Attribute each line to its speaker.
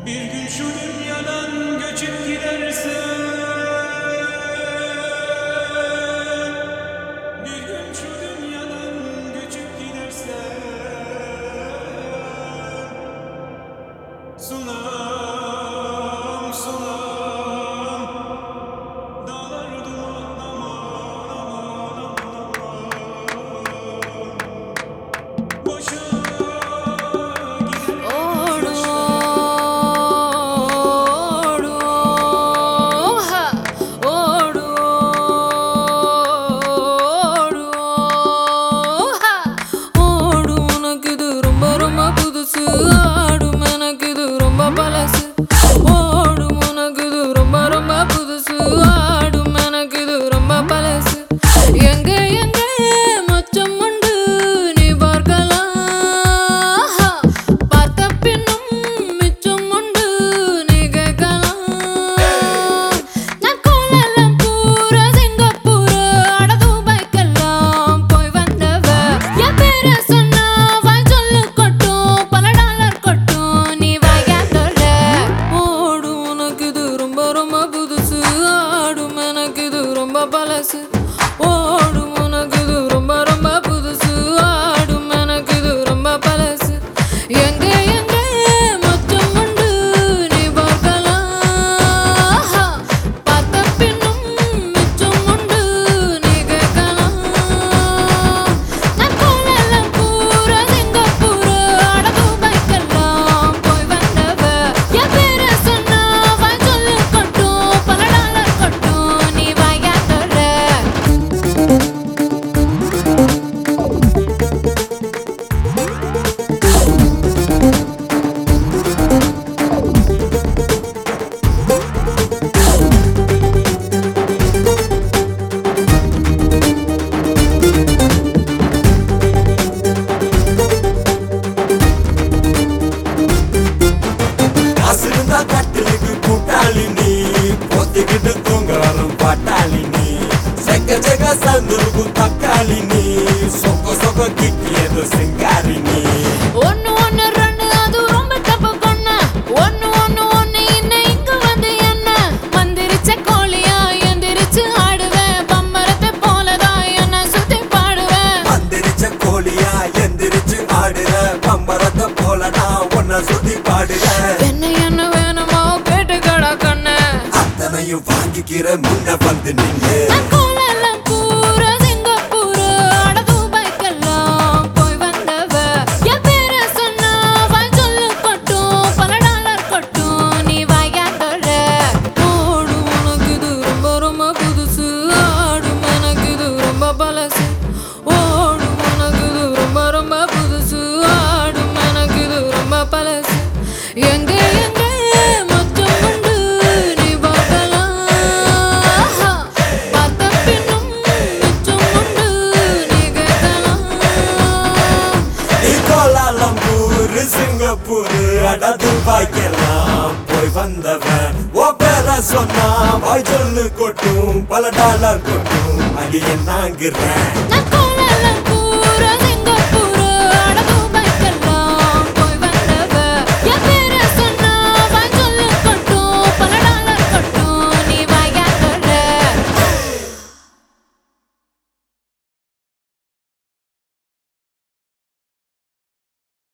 Speaker 1: Bir gün şu dünyadan göçüp gidersen Bir gün şu dünyadan göçüp gidersen Sunam sunam Dağlar duman aman aman aman Boşa gider
Speaker 2: ஓடு ஓஹா ஓடு ஓடு ஓஹா ஓடு உனக்கு இது ரொம்ப ரொம்ப புதுசு ஆடும் எனக்கு இது ரொம்ப பழசு ஓடும் உனக்கு இது ரொம்ப ரொம்ப புதுசு ஆடும் எனக்கு இது ரொம்ப பழசு எங்க எங்க மச்சம் உண்டு நீ பார்க்கலாம் பார்த்த பின்னும் மிச்சம் உண்டு நீ கேட்கலாம் நான் கோலாலம்பூர், சிங்கப்பூர், அட துபாய்க்கெல்லாம் போய் வந்தவ. என் பேரை சொன்னா வாய் சொல்லு கொட்டும், பல டாலர் கொட்டும், நீ வாயாண்டோல. ஓடும் உனக்கு இது ரொம்ப ரொம்ப புதுசு ஆடும் எனக்கு இது ரொம்ப பழசு ஓடும் உனக்கு இது ரொம்ப ரொம்ப புதுசு ஆடும் எனக்கு இது ரொம்ப பழசு எங்க எங்க மொத்தம் உண்டு நீ பார்க்கலாம் பார்த்த பின்னும் மிச்சம் உண்டு நீ கேட்கலாம் நான் கோலாலம்பூர், சிங்கப்பூர், அட துபாய்க்கெல்லாம் போய் வந்தவ. என் பேரை சொன்னா வாய் சொல்லு கொட்டும், பல டாலர் கொட்டும், நீ வாயாண்டோல.
Speaker 3: காசு இருந்தா கட்டிலுக்கு கூட்டாளி நீ பொத்திக்கிட்டு தூங்குறாரும் பாட்டாளி நீ செக்க செக்க சந்துருக்கும் தக்காளி நீ சொக்க சொக்க கிக்கியது சிங்காரி நீ
Speaker 2: ஒண்ணு ஒண்ணு ரெண்டு அது ரொம்ப தப்பு கொன்ன ஒண்ணு ஒண்ணு ஒண்ணு இன்னும் இங்க வந்து என்ன மந்திரிச்ச கோழியா எந்திரிச்சு ஆடுவேன் பம்பரத்தை போலதான் என்ன சுத்தி பாடுவேன்
Speaker 3: மந்திரிச்ச கோழியா எந்திரிச்சு ஆடுற பம்பரத்தை போல நான் உன்னை சுத்தி பாடுற
Speaker 2: என்ன என்ன வேணுமோ கேட்டு கடா கண்ண
Speaker 3: அத்தனையும் வாங்கிக்கிற முன்ன வந்து நின்று
Speaker 2: நான் கோலாலம்பூர், சிங்கப்பூர், அட துபாய்க்கெல்லாம் போய் வந்தவ. என் பேரை சொன்னா வாய் சொல்லு கொட்டும், பல டாலர் கொட்டும், நீ வாயாண்டோல. ஓடும் உனக்கு இது ரொம்ப ரொம்ப புதுசு, ஆடும் எனக்கு இது ரொம்ப பழசு. ஓடும் உனக்கு இது ரொம்ப ரொம்ப புதுசு, ஆடும் எனக்கு இது ரொம்ப பழசு. எங்க எங்க மொத்தம் உண்டு நீ பார்க்கலாம் பார்த்த பின்னும் மிச்சம் உண்டு நீ கேட்கலாம்
Speaker 3: நீ கோலாலம்பூர் சிங்கப்பூர் அட துபாய்க்கெல்லாம் போய் வந்தவன் ஓ பேர சொன்னா வாய் சொல்லு கொட்டும் பல டாலர் கொட்டும் அது என்னாங்கிறேன்
Speaker 2: நான்